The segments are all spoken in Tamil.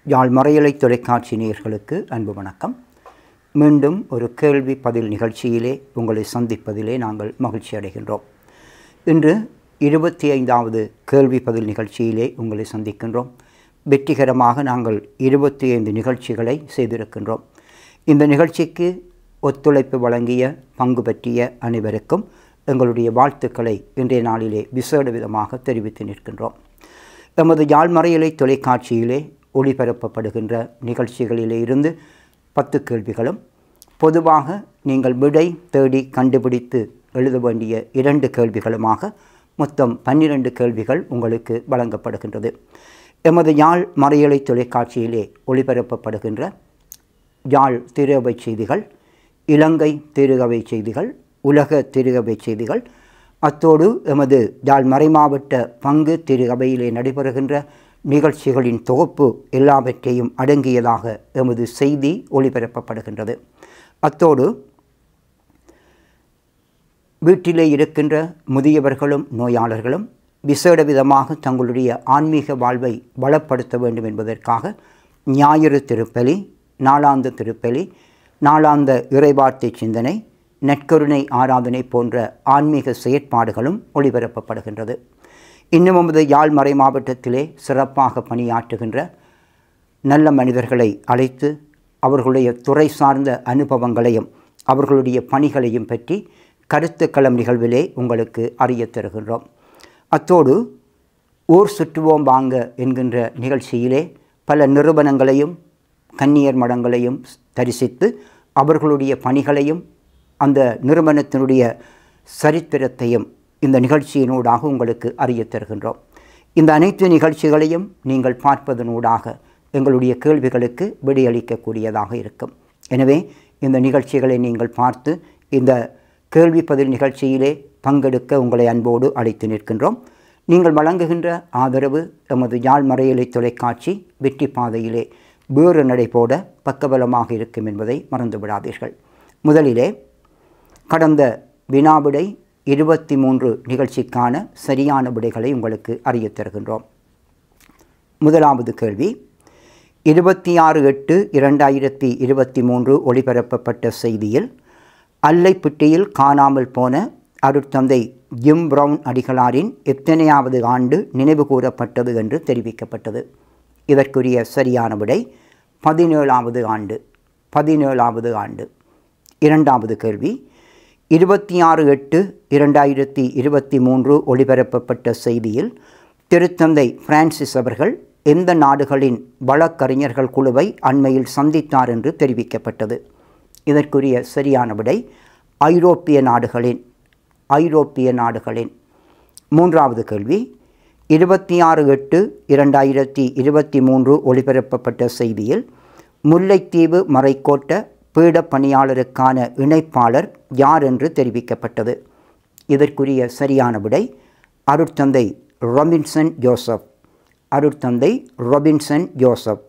யாழ் மறையலை தொலைக்காட்சி நேயர்களுக்கு அன்பு வணக்கம் மீண்டும் ஒரு கேள்வி பதில் நிகழ்ச்சியிலே உங்களை சந்திப்பதிலே நாங்கள் மகிழ்ச்சி அடைகின்றோம் இன்று இருபத்தி ஐந்தாவது கேள்வி பதில் நிகழ்ச்சியிலே உங்களை சந்திக்கின்றோம் வெற்றிகரமாக நாங்கள் இருபத்தி ஐந்து நிகழ்ச்சிகளை செய்திருக்கின்றோம் இந்த நிகழ்ச்சிக்கு ஒத்துழைப்பு வழங்கிய பங்கு பற்றிய அனைவருக்கும் எங்களுடைய வாழ்த்துக்களை இன்றைய நாளிலே விசேட விதமாக தெரிவித்து நிற்கின்றோம் எமது யாழ்மறையலை தொலைக்காட்சியிலே ஒளிபரப்பப்படுகின்ற நிகழ்ச்சிகளிலே இருந்து பத்து கேள்விகளும் பொதுவாக நீங்கள் விடை தேடி கண்டுபிடித்து எழுத வேண்டிய இரண்டு கேள்விகளுமாக மொத்தம் பன்னிரண்டு கேள்விகள் உங்களுக்கு வழங்கப்படுகின்றது எமது யாழ் மறையலை தொலைக்காட்சியிலே ஒளிபரப்பப்படுகின்ற யாழ் திருகவை செய்திகள் இலங்கை திருகவை செய்திகள் உலக திருகவை செய்திகள் அத்தோடு எமது யாழ் மறைமாவட்ட பங்கு திருகவையிலே நடைபெறுகின்ற நிகழ்ச்சிகளின் தொகுப்பு எல்லாவற்றையும் அடங்கியதாக எமது செய்தி ஒளிபரப்பப்படுகின்றது அத்தோடு வீட்டிலே இருக்கின்ற முதியவர்களும் நோயாளர்களும் விசேட விதமாக தங்களுடைய ஆன்மீக வாழ்வை வளப்படுத்த வேண்டும் என்பதற்காக ஞாயிறு திருப்பலி நாளாந்த திருப்பலி நாளாந்த இறைவார்த்தை சிந்தனை நற்கருணை ஆராதனை போன்ற ஆன்மீக செயற்பாடுகளும் ஒளிபரப்பப்படுகின்றது இன்னும் நமது யாழ் மறை மாவட்டத்திலே சிறப்பாக பணியாற்றுகின்ற நல்ல மனிதர்களை அழைத்து அவர்களுடைய துறை சார்ந்த அனுபவங்களையும் அவர்களுடைய பணிகளையும் பற்றி கருத்துக்களம் நிகழ்விலே உங்களுக்கு அறிய தருகின்றோம் அத்தோடு ஊர் சுற்றுவோம் வாங்க என்கின்ற நிகழ்ச்சியிலே பல நிறுவனங்களையும் கன்னியர் மடங்களையும் தரிசித்து அவர்களுடைய பணிகளையும் அந்த நிறுவனத்தினுடைய சரித்திரத்தையும் இந்த நிகழ்ச்சியினூடாக உங்களுக்கு அறிய தருகின்றோம் இந்த அனைத்து நிகழ்ச்சிகளையும் நீங்கள் பார்ப்பதனூடாக எங்களுடைய கேள்விகளுக்கு விடையளிக்கக்கூடியதாக இருக்கும் எனவே இந்த நிகழ்ச்சிகளை நீங்கள் பார்த்து இந்த கேள்வி பதில் நிகழ்ச்சியிலே பங்கெடுக்க உங்களை அன்போடு அழைத்து நிற்கின்றோம் நீங்கள் வழங்குகின்ற ஆதரவு எமது யாழ் மறையலை தொலைக்காட்சி வெற்றி பாதையிலே வேறு நடைபோட பக்கபலமாக இருக்கும் என்பதை மறந்து விடாதீர்கள் முதலிலே கடந்த வினாவிடை இருபத்தி மூன்று நிகழ்ச்சிக்கான சரியான விடைகளை உங்களுக்கு அறியத் தருகின்றோம் முதலாவது கேள்வி இருபத்தி ஆறு எட்டு இரண்டாயிரத்தி இருபத்தி மூன்று ஒளிபரப்பப்பட்ட செய்தியில் அல்லைப்பிட்டியில் காணாமல் போன அருட்தந்தை ஜிம் பிரவுன் அடிகளாரின் எத்தனையாவது ஆண்டு நினைவு கூறப்பட்டது என்று தெரிவிக்கப்பட்டது இதற்குரிய சரியான விடை பதினேழாவது ஆண்டு பதினேழாவது ஆண்டு இரண்டாவது கேள்வி இருபத்தி ஆறு எட்டு இரண்டாயிரத்தி இருபத்தி மூன்று ஒளிபரப்பப்பட்ட செய்தியில் திருத்தந்தை பிரான்சிஸ் அவர்கள் எந்த நாடுகளின் வழக்கறிஞர்கள் குழுவை அண்மையில் சந்தித்தார் என்று தெரிவிக்கப்பட்டது இதற்குரிய சரியான விடை ஐரோப்பிய நாடுகளின் ஐரோப்பிய நாடுகளின் மூன்றாவது கேள்வி இருபத்தி ஆறு எட்டு இரண்டாயிரத்தி இருபத்தி மூன்று ஒளிபரப்பப்பட்ட செய்தியில் முல்லைத்தீவு மறைக்கோட்ட பீட பணியாளருக்கான இணைப்பாளர் யார் என்று தெரிவிக்கப்பட்டது இதற்குரிய சரியான விடை அருட்தந்தை ரொபின்சன் ஜோசப் அருட்தந்தை ரொபின்சன் ஜோசப்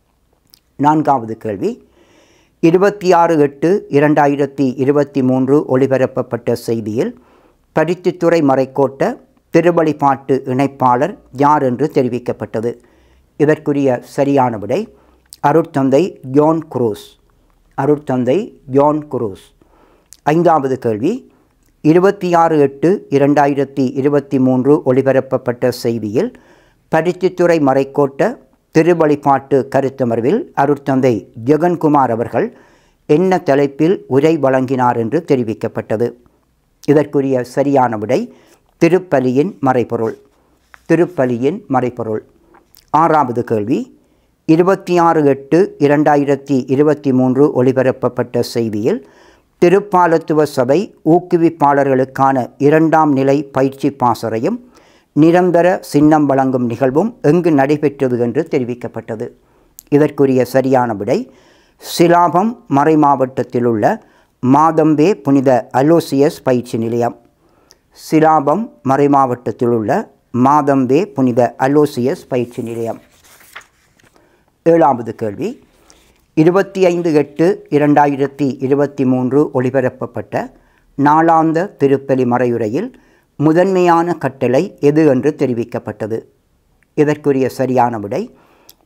நான்காவது கேள்வி இருபத்தி ஆறு எட்டு இரண்டாயிரத்தி இருபத்தி மூன்று ஒளிபரப்பப்பட்ட செய்தியில் பருத்தித்துறை மறைக்கோட்ட திருவழிபாட்டு இணைப்பாளர் யார் என்று தெரிவிக்கப்பட்டது இதற்குரிய சரியான விடை அருட்தந்தை ஜோன் குரூஸ் அருட்தந்தை ஜோன் குரூஸ் ஐந்தாவது கேள்வி இருபத்தி ஆறு எட்டு இரண்டாயிரத்தி இருபத்தி மூன்று ஒளிபரப்பப்பட்ட செய்தியில் பருத்தித்துறை மறைக்கோட்ட திருவழிபாட்டு கருத்தமர்வில் அருட்தந்தை ஜெகன்குமார் அவர்கள் என்ன தலைப்பில் உரை வழங்கினார் என்று தெரிவிக்கப்பட்டது இதற்குரிய சரியான விடை திருப்பலியின் மறைபொருள் திருப்பலியின் மறைபொருள் ஆறாவது கேள்வி இருபத்தி ஆறு எட்டு இரண்டாயிரத்தி இருபத்தி மூன்று ஒளிபரப்பப்பட்ட செய்தியில் திருப்பாலத்துவ சபை ஊக்குவிப்பாளர்களுக்கான இரண்டாம் நிலை பயிற்சி பாசறையும் நிரந்தர சின்னம் வழங்கும் நிகழ்வும் எங்கு நடைபெற்றது என்று தெரிவிக்கப்பட்டது இதற்குரிய சரியான விடை சிலாபம் மறை மாவட்டத்தில் உள்ள மாதம்பே புனித அலோசியஸ் பயிற்சி நிலையம் சிலாபம் மறை மாவட்டத்தில் உள்ள மாதம்பே புனித அலோசியஸ் பயிற்சி நிலையம் ஏழாவது கேள்வி இருபத்தி ஐந்து எட்டு இரண்டாயிரத்தி இருபத்தி மூன்று ஒளிபரப்பப்பட்ட நாளாந்த திருப்பலி மறையுரையில் முதன்மையான கட்டளை எது என்று தெரிவிக்கப்பட்டது இதற்குரிய சரியான விடை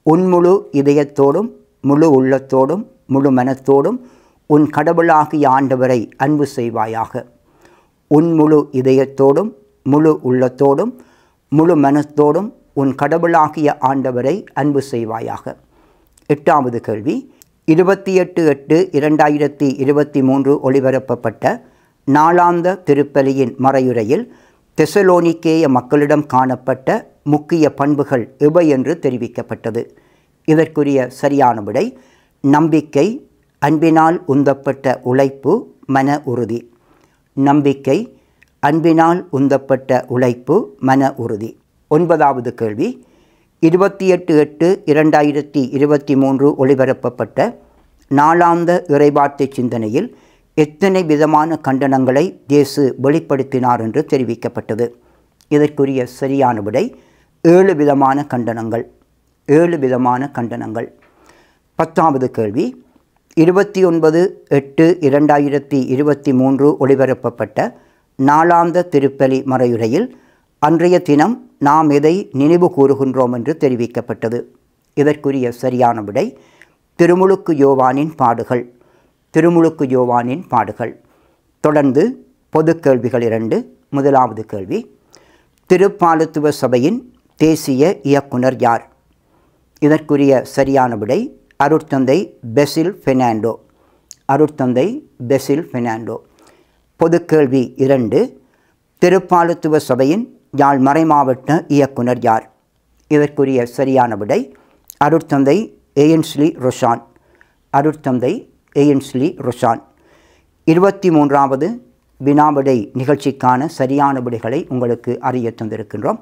உன் முழு இதயத்தோடும் முழு உள்ளத்தோடும் முழு மனத்தோடும் உன் கடவுளாகிய ஆண்டவரை அன்பு செய்வாயாக உன் முழு இதயத்தோடும் முழு உள்ளத்தோடும் முழு மனத்தோடும் உன் கடவுளாகிய ஆண்டவரை அன்பு செய்வாயாக எட்டாவது கேள்வி இருபத்தி எட்டு எட்டு இரண்டாயிரத்தி இருபத்தி மூன்று ஒளிபரப்பப்பட்ட நாளாந்த திருப்பலியின் மறையுரையில் தெசலோனிக்கேய மக்களிடம் காணப்பட்ட முக்கிய பண்புகள் எவை என்று தெரிவிக்கப்பட்டது இதற்குரிய சரியான விடை நம்பிக்கை அன்பினால் உந்தப்பட்ட உழைப்பு மன உறுதி நம்பிக்கை அன்பினால் உந்தப்பட்ட உழைப்பு மன உறுதி ஒன்பதாவது கேள்வி இருபத்தி எட்டு எட்டு இரண்டாயிரத்தி இருபத்தி மூன்று ஒளிபரப்பப்பட்ட நாளாந்த இறைவார்த்தை சிந்தனையில் எத்தனை விதமான கண்டனங்களை இயேசு வெளிப்படுத்தினார் என்று தெரிவிக்கப்பட்டது இதற்குரிய சரியான விடை ஏழு விதமான கண்டனங்கள் ஏழு விதமான கண்டனங்கள் பத்தாவது கேள்வி இருபத்தி ஒன்பது எட்டு இரண்டாயிரத்தி இருபத்தி மூன்று ஒளிபரப்பப்பட்ட நாளாந்த திருப்பலி மறையுரையில் அன்றைய தினம் நாம் எதை நினைவு கூறுகின்றோம் என்று தெரிவிக்கப்பட்டது இதற்குரிய சரியான விடை திருமுழுக்கு யோவானின் பாடுகள் திருமுழுக்கு யோவானின் பாடுகள் தொடர்ந்து பொது கேள்விகள் இரண்டு முதலாவது கேள்வி திருப்பாலுத்துவ சபையின் தேசிய இயக்குனர் யார் இதற்குரிய சரியான விடை அருட்தந்தை பெசில் பெர்னாண்டோ அருட்தந்தை பெசில் பெர்னாண்டோ பொது கேள்வி இரண்டு திருப்பாலுத்துவ சபையின் யாழ் மறைமாவட்ட இயக்குனர் யார் இதற்குரிய சரியான விடை அருட்தந்தை ஏயன்ஸ்லி ரொஷான் அருட்தந்தை ஏயன்ஸ்லி ரொஷான் இருபத்தி மூன்றாவது வினாவிடை நிகழ்ச்சிக்கான சரியான விடைகளை உங்களுக்கு அறிய தந்திருக்கின்றோம்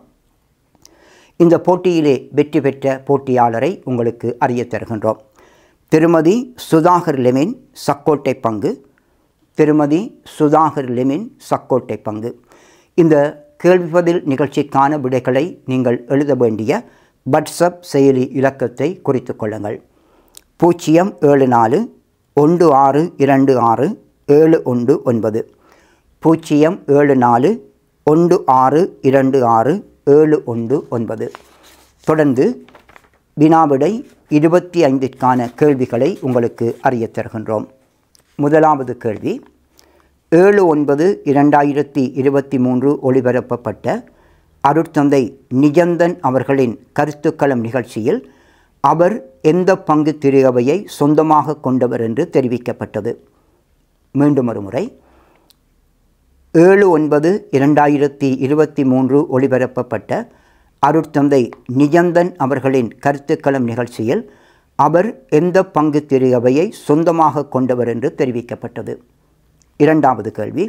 இந்த போட்டியிலே வெற்றி பெற்ற போட்டியாளரை உங்களுக்கு அறிய தருகின்றோம் திருமதி சுதாகர் லெமின் சக்கோட்டை பங்கு திருமதி சுதாகர் லெமின் சக்கோட்டை பங்கு இந்த கேள்வி பதில் நிகழ்ச்சிக்கான விடைகளை நீங்கள் எழுத வேண்டிய வாட்ஸ்அப் செயலி இலக்கத்தை குறித்து கொள்ளுங்கள் பூஜ்ஜியம் ஏழு நாலு ஒன்று ஆறு இரண்டு ஆறு ஏழு ஒன்று ஒன்பது பூஜ்ஜியம் ஏழு நாலு ஒன்று ஆறு இரண்டு ஆறு ஏழு ஒன்று ஒன்பது தொடர்ந்து வினாவிடை இருபத்தி ஐந்திற்கான கேள்விகளை உங்களுக்கு அறியத் தருகின்றோம் முதலாவது கேள்வி ஏழு ஒன்பது இரண்டாயிரத்தி இருபத்தி மூன்று ஒளிபரப்பப்பட்ட அருட்தந்தை நிஜந்தன் அவர்களின் கருத்துக்களம் நிகழ்ச்சியில் அவர் எந்த பங்கு திருவையை சொந்தமாக கொண்டவர் என்று தெரிவிக்கப்பட்டது மீண்டும் ஒரு முறை ஏழு ஒன்பது இரண்டாயிரத்தி இருபத்தி மூன்று ஒளிபரப்பப்பட்ட அருட்தந்தை நிஜந்தன் அவர்களின் கருத்துக்களம் நிகழ்ச்சியில் அவர் எந்த பங்கு திருவையை சொந்தமாக கொண்டவர் என்று தெரிவிக்கப்பட்டது இரண்டாவது கேள்வி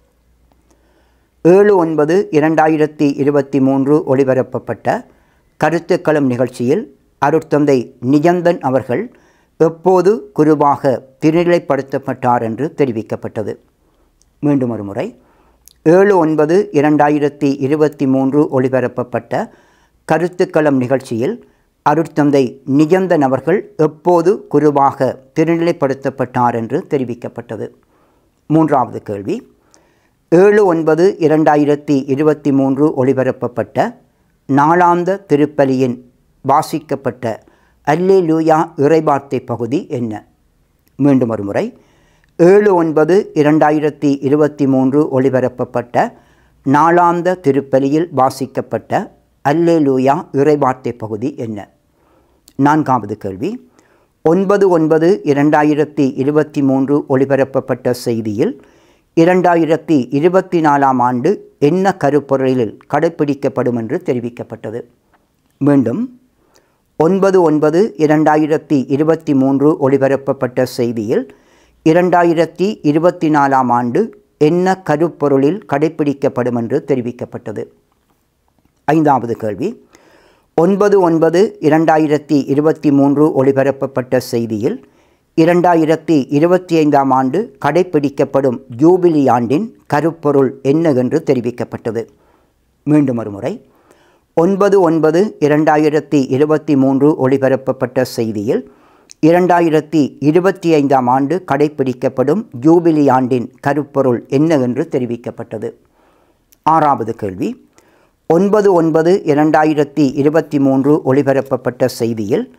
ஏழு ஒன்பது இரண்டாயிரத்தி இருபத்தி மூன்று ஒளிபரப்பப்பட்ட கருத்துக்களம் நிகழ்ச்சியில் அருட்தந்தை நிஜந்தன் அவர்கள் எப்போது குருவாக திருநிலைப்படுத்தப்பட்டார் என்று தெரிவிக்கப்பட்டது மீண்டும் ஒரு முறை ஏழு ஒன்பது இரண்டாயிரத்தி இருபத்தி மூன்று ஒளிபரப்பப்பட்ட கருத்துக்களம் நிகழ்ச்சியில் அருட்தந்தை நிஜந்தன் அவர்கள் எப்போது குருவாக திருநிலைப்படுத்தப்பட்டார் என்று தெரிவிக்கப்பட்டது மூன்றாவது கேள்வி ஏழு ஒன்பது இரண்டாயிரத்தி இருபத்தி மூன்று ஒளிபரப்பப்பட்ட நாளாந்த திருப்பலியின் வாசிக்கப்பட்ட அல்லே லூயா இறைவார்த்தை பகுதி என்ன மீண்டும் ஒரு முறை ஏழு ஒன்பது இரண்டாயிரத்தி இருபத்தி மூன்று ஒளிபரப்பப்பட்ட நாளாந்த திருப்பலியில் வாசிக்கப்பட்ட அல்லே லூயா இறைவார்த்தை பகுதி என்ன நான்காவது கேள்வி ஒன்பது ஒன்பது இரண்டாயிரத்தி இருபத்தி மூன்று ஒளிபரப்பப்பட்ட செய்தியில் இரண்டாயிரத்தி இருபத்தி நாலாம் ஆண்டு என்ன கருப்பொருளில் கடைப்பிடிக்கப்படும் என்று தெரிவிக்கப்பட்டது மீண்டும் ஒன்பது ஒன்பது இரண்டாயிரத்தி இருபத்தி மூன்று ஒளிபரப்பப்பட்ட செய்தியில் இரண்டாயிரத்தி இருபத்தி நாலாம் ஆண்டு என்ன கருப்பொருளில் கடைப்பிடிக்கப்படும் என்று தெரிவிக்கப்பட்டது ஐந்தாவது கேள்வி ஒன்பது ஒன்பது இரண்டாயிரத்தி இருபத்தி மூன்று ஒளிபரப்பப்பட்ட செய்தியில் இரண்டாயிரத்தி இருபத்தி ஐந்தாம் ஆண்டு கடைப்பிடிக்கப்படும் ஜூபிலி ஆண்டின் கருப்பொருள் என்ன என்று தெரிவிக்கப்பட்டது மீண்டும் ஒரு முறை ஒன்பது ஒன்பது இரண்டாயிரத்தி இருபத்தி மூன்று ஒளிபரப்பப்பட்ட செய்தியில் இரண்டாயிரத்தி இருபத்தி ஐந்தாம் ஆண்டு கடைப்பிடிக்கப்படும் ஜூபிலி ஆண்டின் கருப்பொருள் என்ன என்று தெரிவிக்கப்பட்டது ஆறாவது கேள்வி ஒன்பது ஒன்பது இரண்டாயிரத்தி இருபத்தி மூன்று ஒளிபரப்பப்பட்ட செய்தியில்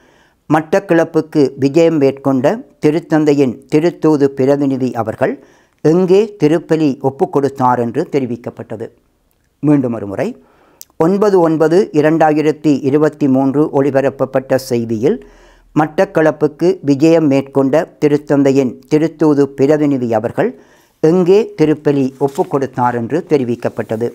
மட்டக்கிளப்புக்கு விஜயம் மேற்கொண்ட திருத்தந்தையின் திருத்தூது பிரதிநிதி அவர்கள் எங்கே திருப்பலி ஒப்புக் கொடுத்தார் என்று தெரிவிக்கப்பட்டது மீண்டும் ஒரு முறை ஒன்பது ஒன்பது இரண்டாயிரத்தி இருபத்தி மூன்று ஒளிபரப்பப்பட்ட செய்தியில் மட்டக்களப்புக்கு விஜயம் மேற்கொண்ட திருத்தந்தையின் திருத்தூது பிரதிநிதி அவர்கள் எங்கே திருப்பலி ஒப்புக் கொடுத்தார் என்று தெரிவிக்கப்பட்டது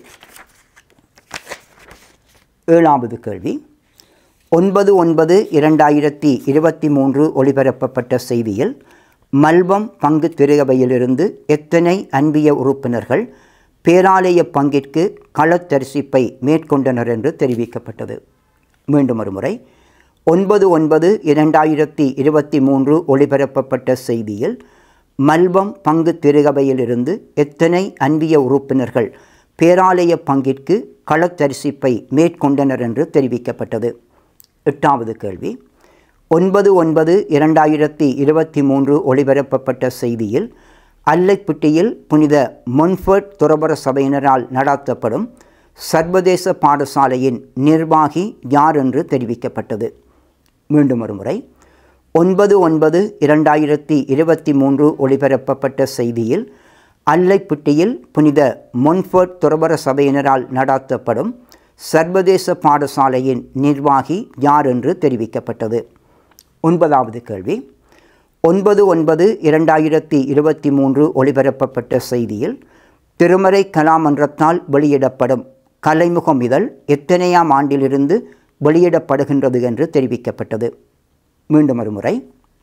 ஏழாவது கேள்வி ஒன்பது ஒன்பது இரண்டாயிரத்தி இருபத்தி மூன்று ஒளிபரப்பப்பட்ட செய்தியில் மல்பம் பங்கு திருகவையிலிருந்து எத்தனை அன்பிய உறுப்பினர்கள் பேராலய பங்கிற்கு களத்தரிசிப்பை மேற்கொண்டனர் என்று தெரிவிக்கப்பட்டது மீண்டும் ஒரு முறை ஒன்பது ஒன்பது இரண்டாயிரத்தி இருபத்தி மூன்று ஒளிபரப்பப்பட்ட செய்தியில் மல்பம் பங்கு திருகவையிலிருந்து எத்தனை அன்பிய உறுப்பினர்கள் பேராலய பங்கிற்கு களத்தரிசிப்பை மேற்கொண்டனர் என்று தெரிவிக்கப்பட்டது எட்டாவது கேள்வி ஒன்பது ஒன்பது இரண்டாயிரத்தி இருபத்தி மூன்று ஒளிபரப்பப்பட்ட செய்தியில் அல்லைப்பிட்டியில் புனித மொன்ஃபர்ட் துறவர சபையினரால் நடத்தப்படும் சர்வதேச பாடசாலையின் நிர்வாகி யார் என்று தெரிவிக்கப்பட்டது மீண்டும் ஒரு முறை ஒன்பது ஒன்பது இரண்டாயிரத்தி இருபத்தி மூன்று ஒளிபரப்பப்பட்ட செய்தியில் அல்லைப்பிட்டியில் புனித மொன்ஃபர்ட் துறவர சபையினரால் நடத்தப்படும் சர்வதேச பாடசாலையின் நிர்வாகி யார் என்று தெரிவிக்கப்பட்டது ஒன்பதாவது கேள்வி ஒன்பது ஒன்பது இரண்டாயிரத்தி இருபத்தி மூன்று ஒளிபரப்பப்பட்ட செய்தியில் திருமறை கலாமன்றத்தால் வெளியிடப்படும் கலைமுகம் இதழ் எத்தனையாம் ஆண்டிலிருந்து வெளியிடப்படுகின்றது என்று தெரிவிக்கப்பட்டது மீண்டும் ஒரு முறை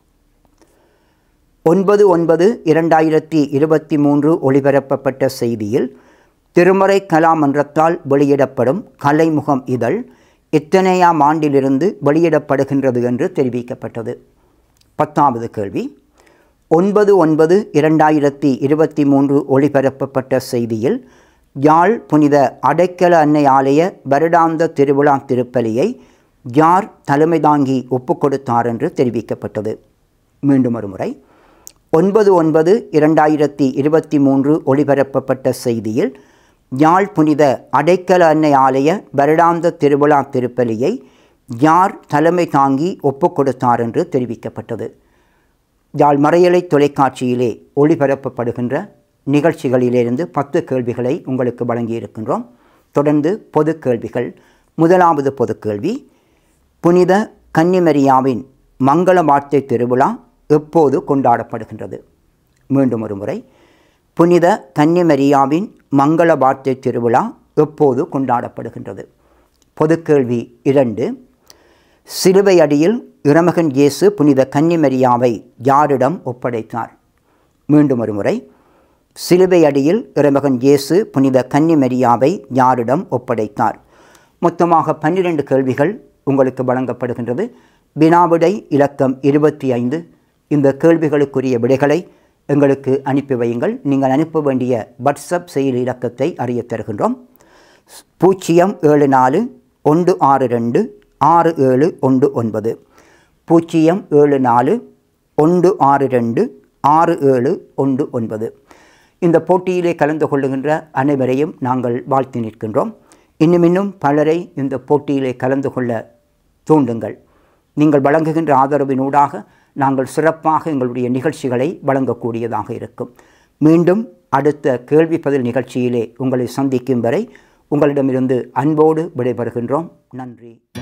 ஒன்பது ஒன்பது இரண்டாயிரத்தி இருபத்தி மூன்று ஒளிபரப்பப்பட்ட செய்தியில் திருமறை கலாமன்றத்தால் வெளியிடப்படும் கலைமுகம் இதழ் எத்தனையாம் ஆண்டிலிருந்து வெளியிடப்படுகின்றது என்று தெரிவிக்கப்பட்டது பத்தாவது கேள்வி ஒன்பது ஒன்பது இரண்டாயிரத்தி இருபத்தி மூன்று ஒளிபரப்பப்பட்ட செய்தியில் யாழ் புனித அடைக்கல அன்னை ஆலய வருடாந்த திருவிழா திருப்பலியை யார் தலைமை தாங்கி ஒப்புக்கொடுத்தார் என்று தெரிவிக்கப்பட்டது மீண்டும் ஒரு முறை ஒன்பது ஒன்பது இரண்டாயிரத்தி இருபத்தி மூன்று ஒளிபரப்பப்பட்ட செய்தியில் யாழ் புனித அடைக்கல அன்னை ஆலய வருடாந்த திருவிழா திருப்பலியை யார் தலைமை தாங்கி ஒப்புக்கொடுத்தார் என்று தெரிவிக்கப்பட்டது யாழ் மறையலை தொலைக்காட்சியிலே ஒளிபரப்பப்படுகின்ற நிகழ்ச்சிகளிலிருந்து பத்து கேள்விகளை உங்களுக்கு வழங்கியிருக்கின்றோம் தொடர்ந்து பொது கேள்விகள் முதலாவது பொது கேள்வி புனித கன்னிமரியாவின் மங்கள வார்த்தை திருவிழா எப்போது கொண்டாடப்படுகின்றது மீண்டும் ஒரு முறை புனித கன்னிமரியாவின் மங்கள வார்த்தை திருவிழா எப்போது கொண்டாடப்படுகின்றது பொதுக்கேள்வி இரண்டு சிலுவை அடியில் இறமகன் இயேசு புனித கன்னிமரியாவை யாரிடம் ஒப்படைத்தார் மீண்டும் ஒரு முறை சிலுவை அடியில் இறைமகன் இயேசு புனித கன்னிமரியாவை யாரிடம் ஒப்படைத்தார் மொத்தமாக பன்னிரண்டு கேள்விகள் உங்களுக்கு வழங்கப்படுகின்றது வினாவிடை இலக்கம் இருபத்தி ஐந்து இந்த கேள்விகளுக்குரிய விடைகளை எங்களுக்கு அனுப்பி வையுங்கள் நீங்கள் அனுப்ப வேண்டிய வாட்ஸ்அப் செயலி இலக்கத்தை அறிய தருகின்றோம் பூஜ்ஜியம் ஏழு நாலு ஒன்று ஆறு ரெண்டு ஆறு ஏழு ஒன்று ஒன்பது பூஜ்ஜியம் ஏழு நாலு ஒன்று ஆறு ரெண்டு ஆறு ஏழு ஒன்று ஒன்பது இந்த போட்டியிலே கலந்து கொள்ளுகின்ற அனைவரையும் நாங்கள் வாழ்த்தி நிற்கின்றோம் இன்னும் இன்னும் பலரை இந்த போட்டியிலே கலந்து கொள்ள தூண்டுங்கள் நீங்கள் வழங்குகின்ற ஆதரவினூடாக நாங்கள் சிறப்பாக எங்களுடைய நிகழ்ச்சிகளை வழங்கக்கூடியதாக இருக்கும் மீண்டும் அடுத்த கேள்வி பதில் நிகழ்ச்சியிலே உங்களை சந்திக்கும் வரை உங்களிடமிருந்து அன்போடு விடைபெறுகின்றோம் நன்றி